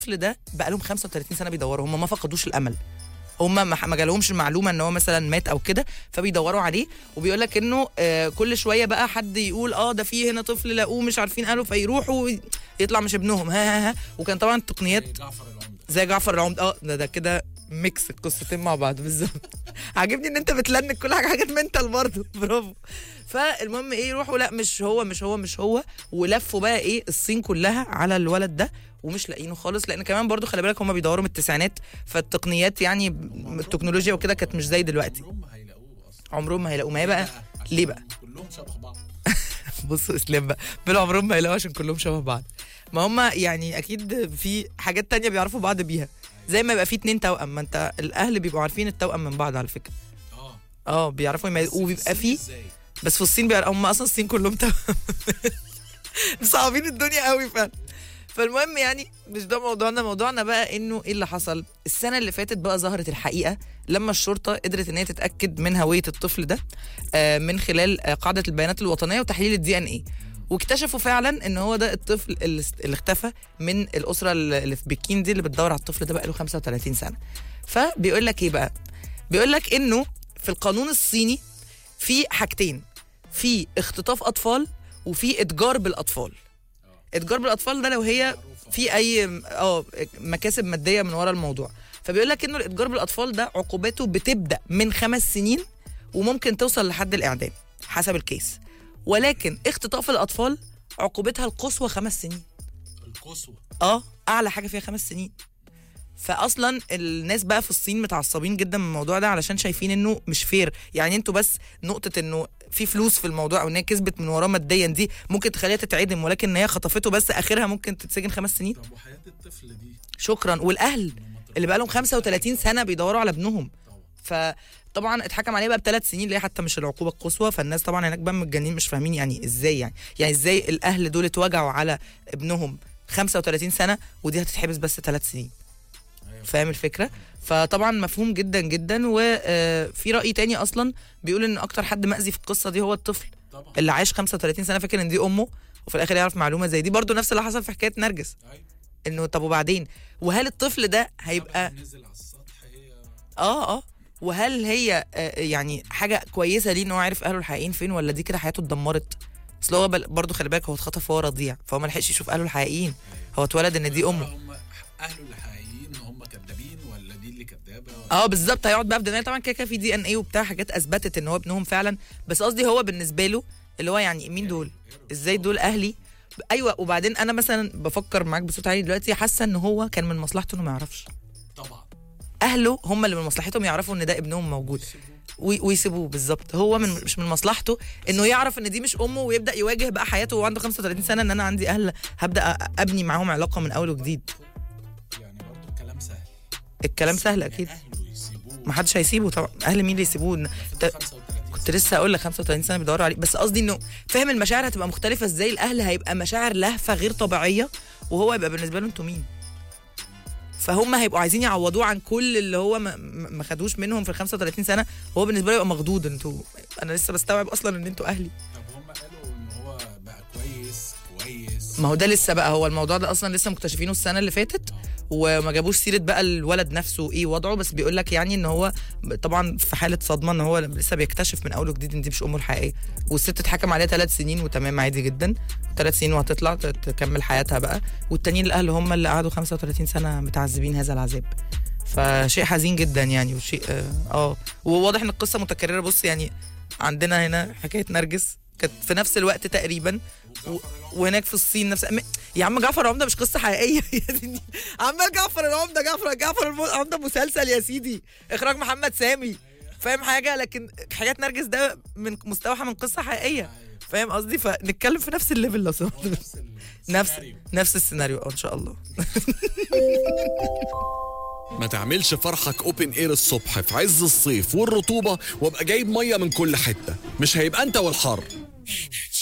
الطفل ده بقى لهم 35 سنه بيدوروا هم ما فقدوش الامل هم ما ما جالهمش المعلومه ان هو مثلا مات او كده فبيدوروا عليه وبيقول لك انه آه كل شويه بقى حد يقول اه ده في هنا طفل لاقوه مش عارفين قالوا فيروحوا يطلع مش ابنهم ها ها ها وكان طبعا التقنيات جعفر العمده زي جعفر العمد اه ده ده كده ميكس القصتين مع بعض بالظبط عاجبني ان انت بتلنك كل حاجه حاجات منتال برضه برافو فالمهم ايه يروحوا لا مش هو مش هو مش هو ولفوا بقى ايه الصين كلها على الولد ده ومش لاقيينه خالص لان كمان برضو خلي بالك هم بيدوروا من التسعينات فالتقنيات يعني التكنولوجيا وكده كانت مش زي دلوقتي عمرهم ما هيلاقوه اصلا عمرهم ما هيلاقوا ما هي بقى عشان ليه بقى كلهم شبه بعض بصوا اسلام بقى بيقول عمرهم ما هيلاقوا عشان كلهم شبه بعض ما هم يعني اكيد في حاجات تانية بيعرفوا بعض بيها زي ما يبقى في اتنين توأم ما انت الاهل بيبقوا عارفين التوأم من بعض على فكره اه اه بيعرفوا يميزوا وبيبقى في ازاي بس في الصين بيعرفوا هم اصلا الصين كلهم توأم مصعبين الدنيا قوي فعلا فالمهم يعني مش ده موضوعنا موضوعنا بقى انه ايه اللي حصل السنه اللي فاتت بقى ظهرت الحقيقه لما الشرطه قدرت ان هي تتاكد من هويه الطفل ده آه، من خلال آه، قاعده البيانات الوطنيه وتحليل الدي ان ايه واكتشفوا فعلا ان هو ده الطفل اللي است- اللي اختفى من الاسره اللي في بكين دي اللي بتدور على الطفل ده بقى له 35 سنه فبيقول لك ايه بقى بيقول لك انه في القانون الصيني في حاجتين في اختطاف اطفال وفي اتجار بالاطفال اتجار بالاطفال ده لو هي في اي اه مكاسب ماديه من ورا الموضوع فبيقول لك انه الاتجار بالاطفال ده عقوباته بتبدا من خمس سنين وممكن توصل لحد الاعدام حسب الكيس ولكن اختطاف الاطفال عقوبتها القصوى خمس سنين القصوى اه اعلى حاجه فيها خمس سنين فاصلا الناس بقى في الصين متعصبين جدا من الموضوع ده علشان شايفين انه مش فير يعني انتوا بس نقطه انه في فلوس في الموضوع او ان هي كسبت من وراه ماديا دي ممكن تخليها تتعدم ولكن ان هي خطفته بس اخرها ممكن تتسجن خمس سنين طب وحياه الطفل دي شكرا والاهل اللي بقى لهم 35 سنه بيدوروا على ابنهم طبعا فطبعا اتحكم عليه بقى بثلاث سنين اللي هي حتى مش العقوبه القصوى فالناس طبعا هناك بقى متجنين مش فاهمين يعني ازاي يعني يعني ازاي الاهل دول اتوجعوا على ابنهم 35 سنه ودي هتتحبس بس ثلاث سنين أيوة. فاهم الفكره فطبعا مفهوم جدا جدا وفي راي تاني اصلا بيقول ان اكتر حد مأذي في القصه دي هو الطفل طبعا اللي عاش 35 سنه فاكر ان دي امه وفي الاخر يعرف معلومه زي دي برضو نفس اللي حصل في حكايه نرجس ايوه انه طب وبعدين وهل الطفل ده هيبقى طبعاً نزل على السطح هي اه اه وهل هي آه، يعني حاجه كويسه ليه ان هو عارف اهله الحقيقيين فين ولا دي كده حياته اتدمرت اصل هو بل- برضه خلي بالك هو اتخطف وهو رضيع فهو ما لحقش يشوف اهله الحقيقيين هو اتولد ان دي امه هم اهله الحقيقيين هم كدابين ولا دي اللي كدابه ولا اه بالظبط هيقعد بقى في دماغه طبعا كده كده في دي ان ايه وبتاع حاجات اثبتت ان هو ابنهم فعلا بس قصدي هو بالنسبه له اللي هو يعني مين دول ازاي دول اهلي ايوه وبعدين انا مثلا بفكر معاك بصوت عالي دلوقتي حاسه ان هو كان من مصلحته انه ما يعرفش طبعا اهله هم اللي من مصلحتهم يعرفوا ان ده ابنهم موجود وي- ويسيبوه بالظبط هو من مش من مصلحته انه يعرف ان دي مش امه ويبدا يواجه بقى حياته وهو عنده 35 سنه ان انا عندي اهل هبدا أ- ابني معاهم علاقه من اول وجديد يعني برضه الكلام سهل الكلام سهل اكيد اهله يسيبوه ما حدش هيسيبه طبعا اهل مين اللي يسيبوه إن- ت- 35 كنت لسه هقول لك 35 سنه بيدوروا عليه بس قصدي انه فاهم المشاعر هتبقى مختلفه ازاي الاهل هيبقى مشاعر لهفه غير طبيعيه وهو يبقى بالنسبه له انتوا مين فهم هيبقوا عايزين يعوضوه عن كل اللي هو ما, ما خدوش منهم في ال 35 سنه وهو بالنسبه له يبقى مخضوض انتوا انا لسه بستوعب اصلا ان انتوا اهلي طب هم قالوا ان هو بقى كويس كويس ما هو ده لسه بقى هو الموضوع ده اصلا لسه مكتشفينه السنه اللي فاتت وما جابوش سيره بقى الولد نفسه ايه وضعه بس بيقول لك يعني ان هو طبعا في حاله صدمه ان هو لسه بيكتشف من اول وجديد ان دي مش امه الحقيقيه والست اتحكم عليها ثلاث سنين وتمام عادي جدا ثلاث سنين وهتطلع ت- تكمل حياتها بقى والتانيين الاهل هم اللي قعدوا 35 سنه متعذبين هذا العذاب فشيء حزين جدا يعني وشيء اه, آه. وواضح ان القصه متكرره بص يعني عندنا هنا حكايه نرجس كانت في نفس الوقت تقريبا و... وهناك في الصين نفس م- يا عم جعفر العمده مش قصه حقيقيه يا سيدي عمال جعفر العمده جعفر جعفر الم- العمده مسلسل يا سيدي اخراج محمد سامي فاهم حاجه لكن حاجات نرجس ده من مستوحى من قصه حقيقيه فاهم قصدي فنتكلم في نفس الليفل لو سمحت نفس نفس السيناريو. نفس السيناريو آه، ان شاء الله ما تعملش فرحك اوبن اير الصبح في عز الصيف والرطوبة وابقى جايب مية من كل حتة مش هيبقى انت والحر